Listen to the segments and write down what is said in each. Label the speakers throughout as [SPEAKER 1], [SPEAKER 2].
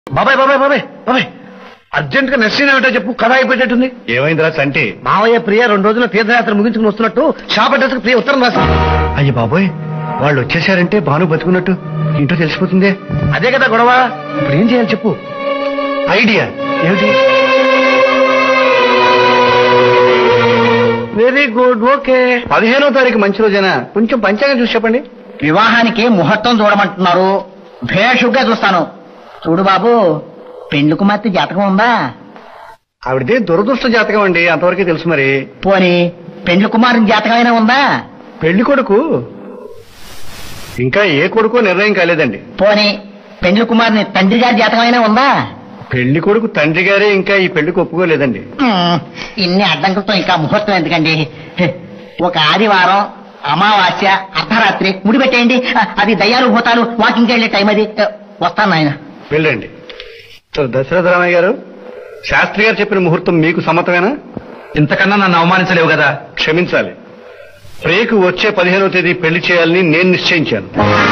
[SPEAKER 1] బాబాయ్ బాబాయ్ బాబాయ్ బాబాయ్ అర్జెంట్ గా నర్సింగ్ ఏమిటో చెప్పు కథ అయిపోయేటట్టుంది
[SPEAKER 2] ఏమైందిరా చంటి
[SPEAKER 1] మావయ్య ప్రియ రెండు రోజుల తీర్థయాత్ర ముగించుకుని వస్తున్నట్టు షాప్ అడ్రస్ ప్రియ ఉత్తరం రాసింది
[SPEAKER 2] అయ్యి బాబోయ్ వాళ్ళు వచ్చేసారంటే భాను బతుకున్నట్టు ఇంటో తెలిసిపోతుందే
[SPEAKER 1] అదే కదా గొడవ ఇప్పుడు ఏం చేయాలి చెప్పు
[SPEAKER 2] ఐడియా ఏమిటి
[SPEAKER 1] వెరీ గుడ్ ఓకే
[SPEAKER 2] పదిహేనో తారీఖు మంచి రోజేనా కొంచెం పంచాంగం చూసి చెప్పండి
[SPEAKER 3] వివాహానికి ముహూర్తం చూడమంటున్నారు భేషుగ్గా చూస్తాను చూడు బాబు పెండ్లి కుమార్తె జాతకం ఉందా
[SPEAKER 2] ఆవిడదే దురదృష్ట జాతకం అండి అంతవరకే తెలుసు మరి
[SPEAKER 3] పోని పెండ్లి కుమారుని జాతకం అయినా ఉందా
[SPEAKER 2] పెళ్లి కొడుకు ఇంకా ఏ కొడుకో నిర్ణయం కాలేదండి
[SPEAKER 3] పోని పెండ్లి కుమారుని తండ్రి గారి జాతకం అయినా ఉందా
[SPEAKER 2] పెళ్లి కొడుకు తండ్రి గారే ఇంకా ఈ పెళ్లికి ఒప్పుకోలేదండి
[SPEAKER 3] ఉమ్, ఇన్ని అడ్డంకులతో ఇంకా ముహూర్తం ఎందుకండి హె, ఒక ఆదివారం అమావాస్య అర్ధరాత్రి ముడిపెట్టేయండి అ- అది దయ్యాలు భూతాలు వాకింగ్ వెళ్ళే టైం అది అ, వస్తాను ఆయన
[SPEAKER 2] వెళ్ళండి సో దశరథ రామయ్య గారు శాస్త్రి గారు చెప్పిన ముహూర్తం మీకు సమ్మతమేనా
[SPEAKER 1] ఇంతకన్నా నన్ను అవమానించలేవు కదా
[SPEAKER 2] క్షమించాలి ప్రియకు వచ్చే పదిహేనవ తేదీ పెళ్లి చేయాలని నేను నిశ్చయించాను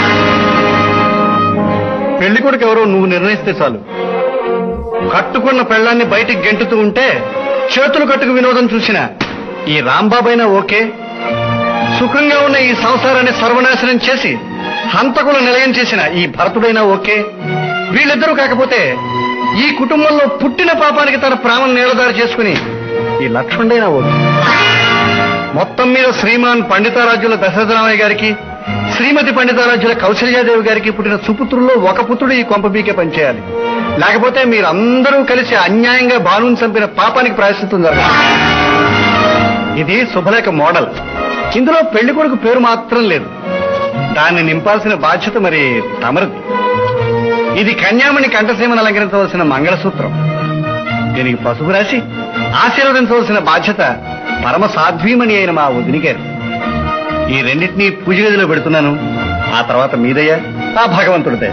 [SPEAKER 2] పెళ్లి కొడుకు ఎవరో నువ్వు నిర్ణయిస్తే చాలు కట్టుకున్న పెళ్ళాన్ని బయటికి గెంటుతూ ఉంటే చేతులు కట్టుకు వినోదం చూసిన ఈ రాంబాబైనా ఓకే సుఖంగా ఉన్న ఈ సంసారాన్ని సర్వనాశనం చేసి హంతకుల నిలయం చేసిన ఈ భరతుడైనా ఓకే వీళ్ళిద్దరూ కాకపోతే ఈ కుటుంబంలో పుట్టిన పాపానికి తన ప్రాణం నీలదారి చేసుకుని ఈ లక్ష్మణుడైనా ఓకే మొత్తం మీద శ్రీమాన్ పండితారాజ్యుల దశరథరామయ్య గారికి శ్రీమతి పండితారాజ్యుల కౌశల్యాదేవి గారికి పుట్టిన సుపుత్రుల్లో ఒక పుత్రుడు ఈ కొంప పీకే పనిచేయాలి లేకపోతే మీరందరూ కలిసి అన్యాయంగా భానుని చంపిన పాపానికి ప్రాయశ్చిత్తం జరగాలి ఇది శుభలేఖ మోడల్ ఇందులో పెళ్లి కొడుకు పేరు మాత్రం లేదు దాన్ని నింపాల్సిన బాధ్యత మరి తమరిది ఇది కన్యామణి కంఠసీమను అలంకరించవలసిన మంగళసూత్రం దీనికి పసుపు రాసి ఆశీర్వదించవలసిన బాధ్యత పరమ సాధ్వీమణి అయిన మా వదిని గారు ఈ రెండింటినీ పూజ గదిలో పెడుతున్నాను ఆ తర్వాత మీదయ్యా ఆ భగవంతుడిదయ్యా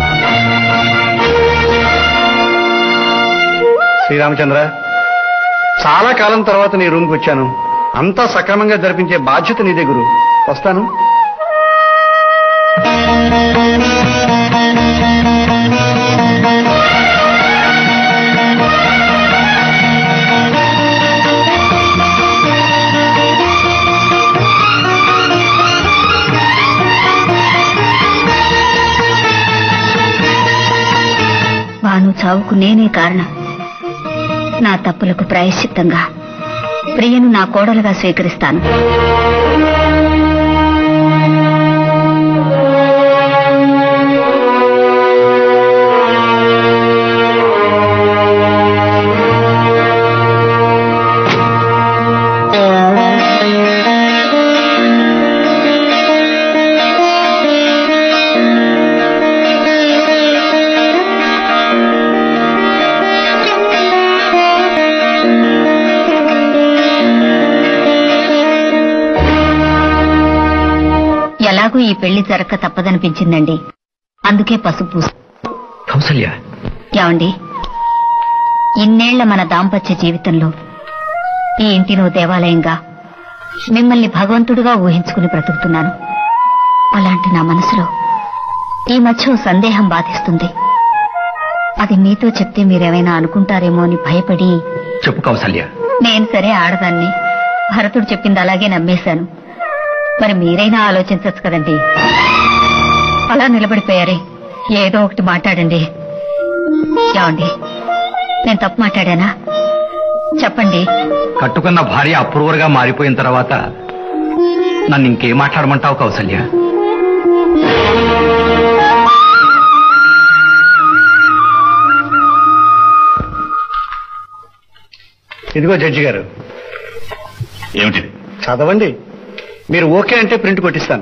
[SPEAKER 2] శ్రీరామచంద్ర చాలా కాలం తర్వాత నీ రూమ్కి వచ్చాను అంతా సక్రమంగా జరిపించే బాధ్యత నీదే గురు వస్తాను
[SPEAKER 4] వాను చావుకు నేనే కారణం నా తప్పులకు ప్రాయశ్చిత్తంగా ప్రియను నా కోడలుగా స్వీకరిస్తాను ఎలాగూ ఈ పెళ్లి జరక్క తప్పదనిపించిందండి అందుకే పసుపు పూసు
[SPEAKER 1] కౌసల్య
[SPEAKER 4] ఏమండి ఇన్నేళ్ల మన దాంపత్య జీవితంలో ఈ ఇంటినో దేవాలయంగా మిమ్మల్ని భగవంతుడిగా ఊహించుకుని బ్రతుకుతున్నాను అలాంటి నా మనసులో ఈ మధ్య ఓ సందేహం బాధిస్తుంది అది మీతో చెప్తే మీరేమైనా అనుకుంటారేమో అని భయపడి
[SPEAKER 1] చెప్పు కౌసల్య
[SPEAKER 4] నేను సరే ఆడదాన్ని భరతుడు చెప్పింది అలాగే నమ్మేశాను మరి మీరైనా ఆలోచించచ్చు కదండి అలా నిలబడిపోయారే ఏదో ఒకటి మాట్లాడండి ఏమండి నేను తప్పు మాట్లాడానా చెప్పండి
[SPEAKER 1] కట్టుకున్న భార్య అప్రూవర్గా మారిపోయిన తర్వాత నన్ను ఇంకేం మాట్లాడమంటావు కౌసల్య
[SPEAKER 2] ఇదిగో జడ్జి గారు
[SPEAKER 5] ఏమిటిది
[SPEAKER 2] చదవండి మీరు ఓకే అంటే ప్రింట్ కొట్టిస్తాను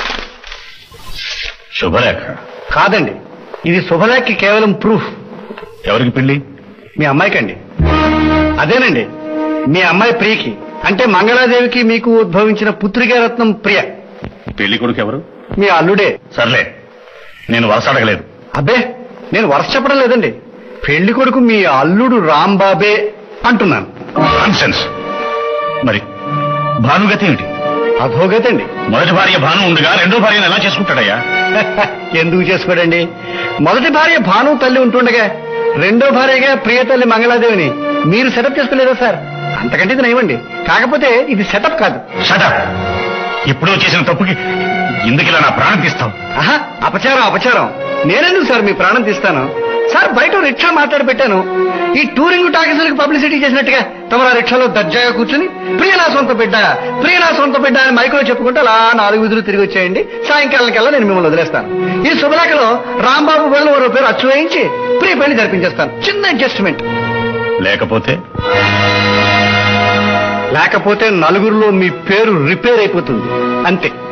[SPEAKER 5] శుభలేఖ
[SPEAKER 2] కాదండి ఇది శుభలేఖకి కేవలం ప్రూఫ్
[SPEAKER 5] ఎవరికి పెళ్లి
[SPEAKER 2] మీ అమ్మాయికండి అదేనండి మీ అమ్మాయి ప్రియకి అంటే మంగళాదేవికి మీకు ఉద్భవించిన పుత్రికా రత్నం ప్రియ
[SPEAKER 5] పెళ్లి కొడుకు ఎవరు
[SPEAKER 2] మీ అల్లుడే
[SPEAKER 5] సర్లే నేను వలస అడగలేదు
[SPEAKER 2] అబ్బే నేను వరుస చెప్పడం లేదండి పెళ్లి కొడుకు మీ అల్లుడు రాంబాబే అంటున్నాను
[SPEAKER 5] నాన్సెన్స్ మరి భానుగతి ఏమిటి
[SPEAKER 2] అధోగతండి
[SPEAKER 5] మొదటి భార్య భాను ఉండగా రెండో భార్యను ఎలా చేసుకుంటాడయ్యా
[SPEAKER 2] ఎందుకు చేసుకోడండి మొదటి భార్య భాను తల్లి ఉంటుండగా రెండో భార్యగా ప్రియ తల్లి మంగళాదేవిని మీరు సెటప్ చేసుకోలేదా సార్ అంతకంటే ఇది నయమండి కాకపోతే ఇది సెటప్ కాదు
[SPEAKER 5] షటప్ ఇప్పుడు చేసిన తప్పుకి ఎందుకు ఇలా నా ప్రాణం తీస్తావు
[SPEAKER 2] ఆహా అపచారం అపచారం నేనెందుకు సార్ మీ ప్రాణం తీస్తాను సార్ బయట ఓ రిక్షా మాట్లాడి పెట్టాను ఈ టూరింగ్ టాకీసులకు పబ్లిసిటీ చేసినట్టుగా తమరు ఆ రిక్షాలో దర్జాగా కూర్చుని ప్రియ నా సొంత బిడ్డ ప్రియ నా సొంత బిడ్డ అని మైకులో చెప్పుకుంటూ అలా నాలుగు విధులు తిరిగి వచ్చేయండి సాయంకాలం కల్లా నేను మిమ్మల్ని వదిలేస్తాను ఈ శుభలేఖలో రాంబాబు బళ్ళు మరో పేరు అచ్చు వేయించి ప్రియ పెళ్లి జరిపించేస్తాను చిన్న అడ్జస్ట్మెంట్
[SPEAKER 5] లేకపోతే
[SPEAKER 2] లేకపోతే నలుగురిలో మీ పేరు రిపేర్ అయిపోతుంది అంతే